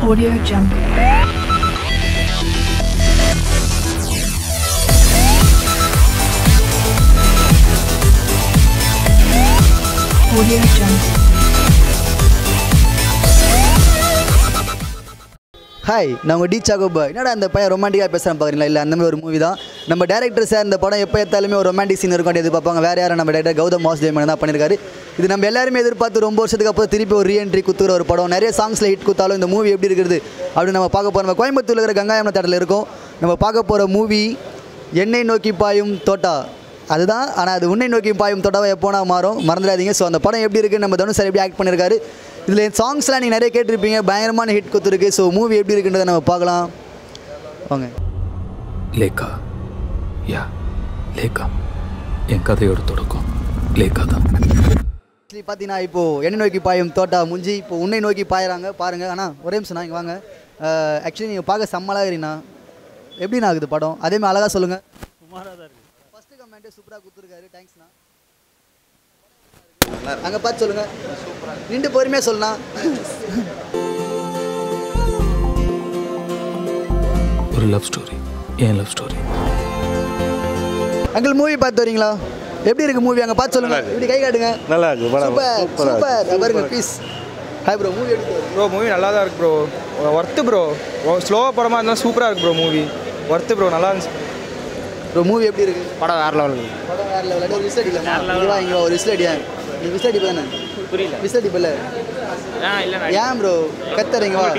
Audio Jungle. Audio Jungle. Hi நான் உங்கள் D சாகோபா என்னடா அந்த பையன் ரொமான்டிக்காக பேசுகிறேன் பார்க்குறீங்களா இல்லை அந்த மாதிரி ஒரு மூவி தான் நம்ம டேரக்டர் சார் இந்த படம் எப்போ எடுத்தாலுமே ஒரு ரொமான்டிக் சீன் இருக்கும் எதிர்பார்ப்பாங்க வேறு யாரும் நம்ம டேரக்டர் கௌதம் வாசுதேவன் தான் பண்ணியிருக்காரு இது நம்ம எல்லாருமே எதிர்பார்த்து ரொம்ப வருஷத்துக்கு அப்புறம் திருப்பி ஒரு ரீஎன்ட்ரி குத்துற ஒரு படம் நிறைய சாங்ஸில் ஹிட் குத்தாலும் இந்த மூவி எப்படி இருக்கிறது அப்படின்னு நம்ம பார்க்க போகிறோம் நம்ம கோயம்புத்தூர்ல இருக்கிற கங்காயமன தேட்டரில் இருக்கோம் நம்ம பார்க்க போகிற மூவி எண்ணெய் நோக்கி பாயும் தோட்டா அதுதான் ஆனால் அது உன்னை நோக்கி பாயும் தோட்டாவை எப்போனா மாறும் மறந்துடாதீங்க ஸோ அந்த படம் எப்படி இருக்குது நம்ம தனுஷ் சார் எப்படி ஆக்ட் பண்ணியிருக்காரு இதில் சாங்ஸ்லாம் நீங்கள் நிறைய கேட்டிருப்பீங்க பயங்கரமான ஹிட் கொடுத்துருக்கு ஸோ மூவி எப்படி இருக்குன்றதை நம்ம பார்க்கலாம் வாங்க லேக்கா யா லேக்கா என் கதையோட தொடக்கம் லேக்கா தான் ஆக்சுவலி பார்த்தீங்கன்னா இப்போது எண்ணெய் நோக்கி பாயும் தோட்டா முஞ்சி இப்போ உன்னை நோக்கி பாயிறாங்க பாருங்கள் ஆனால் ஒரே நிமிஷம் இங்கே வாங்க ஆக்சுவலி நீங்கள் பார்க்க செம்மலாக இருக்கீங்கண்ணா எப்படிண்ணா ஆகுது படம் அதே மாதிரி அழகாக சொல்லுங்கள் ஃபஸ்ட்டு கமெண்ட்டே சூப்பராக கொடுத்துருக்காரு தேங்க்ஸ்ண்ணா அங்கே பார்த்து சொல்லுங்கள் நின்று பொறுமையாக சொல்லலாம் ஒரு லவ் ஸ்டோரி என் லவ் ஸ்டோரி அங்கிள் மூவி பார்த்து வரீங்களா எப்படி இருக்கு மூவி அங்கே பார்த்து சொல்லுங்க இப்படி கை காட்டுங்க நல்லா இருக்கு படம் சூப்பர் சூப்பர் பாருங்க ப்ளீஸ் ஹாய் ப்ரோ மூவி எப்படி இருக்கு ப்ரோ மூவி நல்லா தான் இருக்கு ப்ரோ ஒர்த்து ப்ரோ ஸ்லோவாக படமாக இருந்தாலும் சூப்பராக இருக்கு ப்ரோ மூவி ஒர்த்து ப்ரோ நல்லா இருந்துச்சு ப்ரோ மூவி எப்படி இருக்கு படம் வேறு லெவலுங்க படம் வேற லெவல் ஒரு விசில் அடிக்கலாமா இங்க வா இங்க வா ஒரு விசில் அடியா நீ விசில் அடிப்ப தானே புரியல விசில் அடிப்பல ஏன் ப்ரோ கத்தறீங்க வா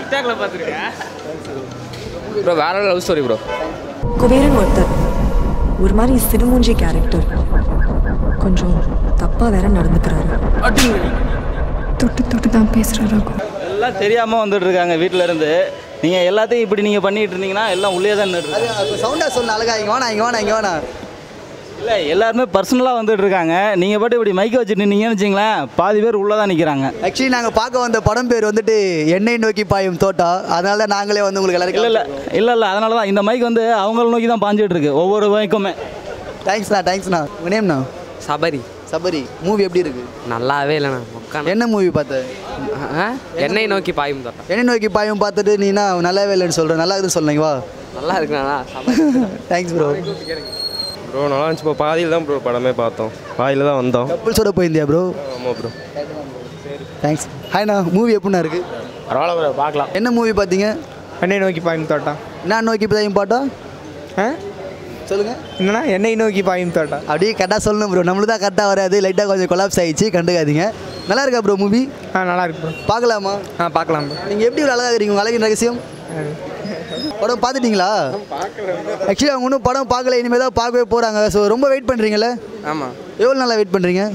ப்ரோ வேற லவ் ஸ்டோரி ப்ரோ குபேரன் ஒருத்தர் ஒரு மாதிரி சிடுமூஞ்சி கேரக்டர் கொஞ்சம் தப்பாக வேற நடந்துக்கிறாரு தொட்டு தொட்டு தான் பேசுகிறாரு எல்லாம் தெரியாமல் வந்துட்டு இருக்காங்க வீட்டில் இருந்து நீங்கள் எல்லாத்தையும் இப்படி நீங்கள் பண்ணிட்டு இருந்தீங்கன்னா எல்லாம் உள்ளே தான் நின்றுட்டு அது அப்போ சவுண்டா சொல்ல அழகா இங்க வேணா இங்க வேணா இங்க வேணா இல்லை எல்லாருமே பர்சனலாக வந்துட்டு இருக்காங்க நீங்கள் பாட்டு இப்படி மைக்க வச்சுட்டு நின்னீங்கன்னு வச்சிங்களேன் பாதி பேர் உள்ளே தான் நிற்கிறாங்க ஆக்சுவலி நாங்கள் பார்க்க வந்த படம் பேர் வந்துட்டு எண்ணெய் நோக்கி பாயும் தோட்டா அதனால தான் நாங்களே வந்து உங்களுக்கு இல்லை இல்லை எல்லாருக்கும் இல்லை இல்லை அதனால தான் இந்த மைக் வந்து அவங்கள நோக்கி தான் பாஞ்சிட்டு இருக்கு ஒவ்வொரு மைக்குமே தேங்க்ஸ்ண்ணா தேங்க்ஸ்ண்ணா உங்கள் நேம்ண்ணா சபரி சபரி மூவி எப்படி இருக்கு நல்லாவே இல்லைண்ணா உட்காந்து என்ன மூவி பார்த்த எண்ணெய் நோக்கி பாயும் தோட்டம் எண்ணெய் நோக்கி பாயும் பார்த்துட்டு நீனா நல்லாவே இல்லைன்னு சொல்கிறேன் நல்லா இருக்குதுன்னு சொல்லுங்க வா நல்லா இருக்குண்ணா சபரி தேங்க்ஸ் ப்ரோ ப்ரோ நல்லா இருந்துச்சு இப்போ பாதியில் தான் ப்ரோ படமே பார்த்தோம் பாதியில் தான் வந்தோம் கப்புள்ஸோட போயிருந்தியா ப்ரோ ஆமாம் ப்ரோ தேங்க்ஸ் ஹாய்ண்ணா மூவி எப்படிண்ணா இருக்கு பரவாயில்ல ப்ரோ பார்க்கலாம் என்ன மூவி பார்த்தீங்க எண்ணெய் நோக்கி பாயும் தோட்டம் என்ன நோக்கி பாயும் பாட்டா ஆ சொல்லுங்கள் என்னன்னா எண்ணெய் நோக்கி பாயும் தோட்டம் அப்படியே கரெக்டாக சொல்லணும் ப்ரோ நம்மளுக்கு தான் கரெக்டாக வராது லைட்டாக கொஞ்சம் கொலாப்ஸ் ஆயிடுச்சு கண்டுக்காதீங்க நல்லா இருக்கா ப்ரோ மூவி ஆ நல்லா இருக்கு ப்ரோ பார்க்கலாமா ஆ பார்க்கலாம் ப்ரோ நீங்கள் எப்படி இவ்வளோ அழகாக இருக்கீங்க உங்கள் அழகின் ரகசியம் படம் பார்த்துட்டீங்களா ஆக்சுவலி அவங்க இன்னும் படம் பார்க்கல இனிமேல் தான் பார்க்கவே போகிறாங்க ஸோ ரொம்ப வெயிட் பண்ணுறீங்களே ஆமாம் எவ்வளோ நாளாக வெயிட் பண்ணுறீங்க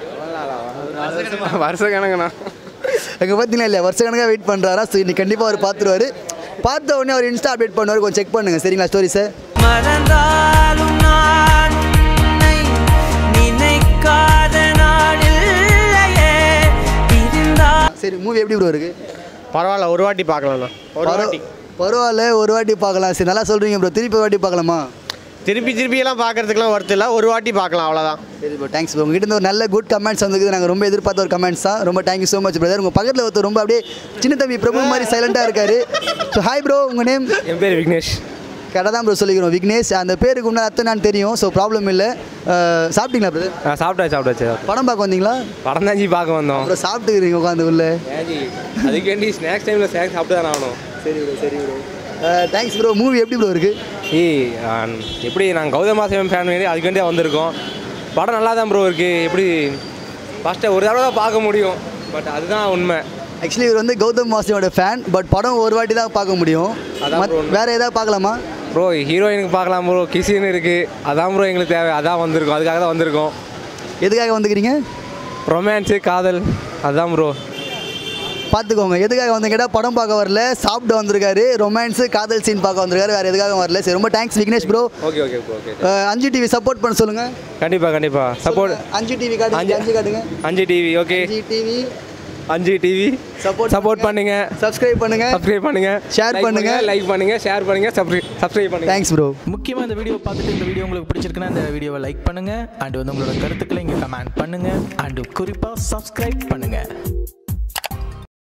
வருஷ கணக்குண்ணா அங்கே பார்த்தீங்களா இல்லையா வருஷ கணக்காக வெயிட் பண்ணுறாரா ஸோ இன்னைக்கு கண்டிப்பாக அவர் பார்த்துருவாரு பார்த்த உடனே அவர் இன்ஸ்டா அப்டேட் பண்ணுவார் கொஞ்சம் செக் பண்ணுங்கள் சரிங்களா ஸ்டோரி சார் மறந்தாலும் நான் உன்னை நினைக்காத நாளில்லையே இருந்தா சரி மூவி எப்படி ப்ரோ இருக்கு பரவாயில்ல ஒரு வாட்டி பார்க்கலாம்ண்ணா ஒரு பரவ- வாட்டி பரவாயில்ல ஒரு வாட்டி பார்க்கலாம் சரி நல்லா சொல்கிறீங்க ப்ரோ திருப்பி ஒரு வாட்டி பார்க்கலாமா திருப்பி திருப்பியெல்லாம் பார்க்கறதுக்குலாம் ஒர்த்து இல்லை ஒரு வாட்டி பார்க்கலாம் அவ்வளோதான் சரி ப்ரோ தேங்க்ஸ் ப்ரோ உங்ககிட்ட இருந்து ஒரு நல்ல குட் கமெண்ட்ஸ் வந்துருக்குது நாங்கள் ரொம்ப எதிர்பார்த்த ஒரு கமெண்ட்ஸ் தான் ரொம்ப தேங்க்யூ ஸோ மச் பிரதர் உங்கள் பக்கத்தில் ஒருத்தர் ரொம்ப அப்படியே சின்ன தம்பி பிரபு மாதிரி சைலண்டாக இருக்காரு ஸோ ஹாய் ப்ரோ உங்கள் நேம் என் பேர் விக்னேஷ் கரெக்டாக தான் ப்ரோ சொல்லிக்கிறோம் விக்னேஷ் அந்த பேருக்கு முன்னாடி அர்த்தம் நான் தெரியும் ஸோ ப்ராப்ளம் இல்லை அஹ், சாப்பிட்டீங்களா பிரதர் ஆ சாப்பிட்டாச்சு சாப்பிட்டாச்சு படம் பார்க்க வந்தீங்களா படம் தான் ஜி பார்க்க வந்தோம் அப்புறம் சாப்பிட்டுக்கிறீங்க உட்காந்து உள்ள ஏஜி அதுக்கு வேண்டி ஸ்நாக்ஸ் டைமில் ஸ்நாக்ஸ் சாப்பிட்டு தான் ஆகணும் சரி ப்ரோ சரி ப்ரோ தேங்க்ஸ் ப்ரோ மூவி எப்படி ப்ரோ இருக்குது ஏய் ஆ, எப்படி நாங்கள் கௌதம் வாசவன் ஃபேன் வேண்டி அதுக்கு வேண்டியே வந்திருக்கோம் படம் நல்லா தான் ப்ரோ இருக்குது எப்படி ஃபஸ்ட்டு ஒரு தடவை தான் பார்க்க முடியும் பட் அதுதான் உண்மை ஆக்சுவலி இவர் வந்து கௌதம் வாசியோட ஃபேன் பட் படம் ஒரு வாட்டி தான் பார்க்க முடியும் அதான் மத்- bro உண்மை. வேற ஏதாவது பார்க்கலாமா ப்ரோ ஹீரோயினுக்கு பார்க்கலாம் ப்ரோ கிசின்னு இருக்குது அதான் ப்ரோ எங்களுக்கு தேவை அதான் வந்திருக்கோம் அதுக்காக தான் வந்திருக்கோம் எதுக்காக வந்துக்கிறீங்க ரொமான்ஸு காதல் அதுதான் ப்ரோ பார்த்துக்கோங்க எதுக்காக வந்து கேட்டால் படம் பார்க்க வரல சாப்பிட்டு வந்திருக்காரு ரொமான்ஸு காதல் சீன் பார்க்க வந்திருக்காரு வேறு எதுக்காக வரல சரி ரொம்ப thanks Vignesh bro okay okay bro okay Anju TV support பண்ண சொல்லுங்கள் கண்டிப்பாக கண்டிப்பாக சப்போர்ட் அஞ்சு டிவி காட்டுங்க அஞ்சு- அஞ்சு காட்டுங்க Anju TV okay Anju TV Anju TV support support பண்ணுங்க சப்ஸ்கிரைப் பண்ணுங்க சப்ஸ்கிரைப் பண்ணுங்க Share Like பண்ணுங்க. லைக் பண்ணுங்க ஷேர் பண்ணுங்க சப்ஸ்கிரைப் பண்ணுங்க தேங்க்ஸ் ப்ரோ முக்கியமாக இந்த வீடியோ பார்த்துட்டு இந்த வீடியோ உங்களுக்கு பிடிச்சிருக்குன்னா இந்த வீடியோவை லைக் பண்ணுங்கள் அண்ட் வந்து உங்களோட கருத்துக்களை இங்கே கமெண்ட் பண்ணுங்கள் அண்டு குறிப்பாக சப்ஸ்கிரைப் பண்ணுங்கள்